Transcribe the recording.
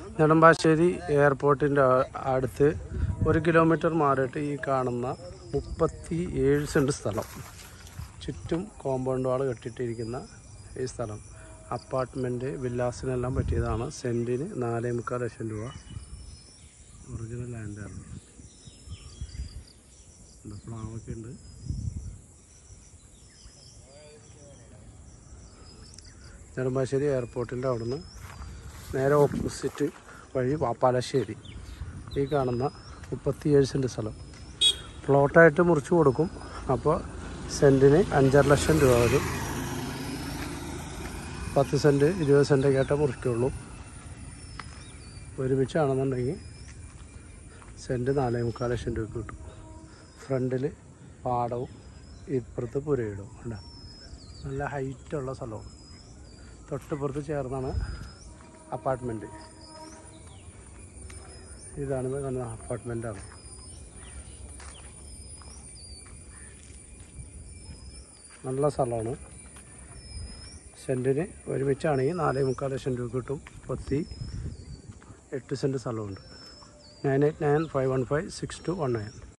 നെടുമ്പാശ്ശേരി എയർപോർട്ടിൻ്റെ അടുത്ത് ഒരു കിലോമീറ്റർ മാറിയിട്ട് ഈ കാണുന്ന മുപ്പത്തി ഏഴ് സെൻറ്റ് സ്ഥലം ചുറ്റും കോമ്പൗണ്ട് വാൾ കെട്ടിയിട്ടിരിക്കുന്ന ഈ സ്ഥലം അപ്പാർട്ട്മെൻറ്റ് വില്ലാസിനെല്ലാം പറ്റിയതാണ് സെൻറ്റിന് നാലേ മുക്കാൽ ലക്ഷം രൂപ ഒറിജിനൽ ലാൻഡാണ് പ്ലാവൊക്കെ ഉണ്ട് നെടുമ്പാശ്ശേരി എയർപോർട്ടിൻ്റെ അവിടുന്ന് നേരെ ഓപ്പോസിറ്റ് വഴി പാപ്പാലശ്ശേരി ഈ കാണുന്ന മുപ്പത്തിയേഴ് സെൻറ്റ് സ്ഥലം പ്ലോട്ടായിട്ട് മുറിച്ച് കൊടുക്കും അപ്പോൾ സെൻറ്റിന് അഞ്ചര ലക്ഷം രൂപ വരും പത്ത് സെൻറ്റ് ഇരുപത് സെൻറ്റൊക്കെ ആയിട്ടേ മുറിക്കുള്ളൂ ഒരുമിച്ചാണെന്നുണ്ടെങ്കിൽ സെൻറ്റ് നാലേ മുക്കാൽ ലക്ഷം രൂപ കിട്ടും ഫ്രണ്ടിൽ പാടവും ഇപ്പുറത്ത് പുരയിടവും കണ്ട നല്ല ഹൈറ്റുള്ള സ്ഥലവും തൊട്ടിപ്പുറത്ത് ചേർന്നാണ് അപ്പാർട്ട്മെൻറ്റ് ഇതാണ് ഇത് കാണുന്ന അപ്പാർട്ട്മെൻറ്റാണ് നല്ല സ്ഥലമാണ് സെൻറ്റിന് ഒരുമിച്ചാണെങ്കിൽ നാലേ മുക്കാൽ ലക്ഷം രൂപ കിട്ടും പത്തി എട്ട് സെൻറ്റ് സ്ഥലമുണ്ട് nine eight nine five one five six two one nine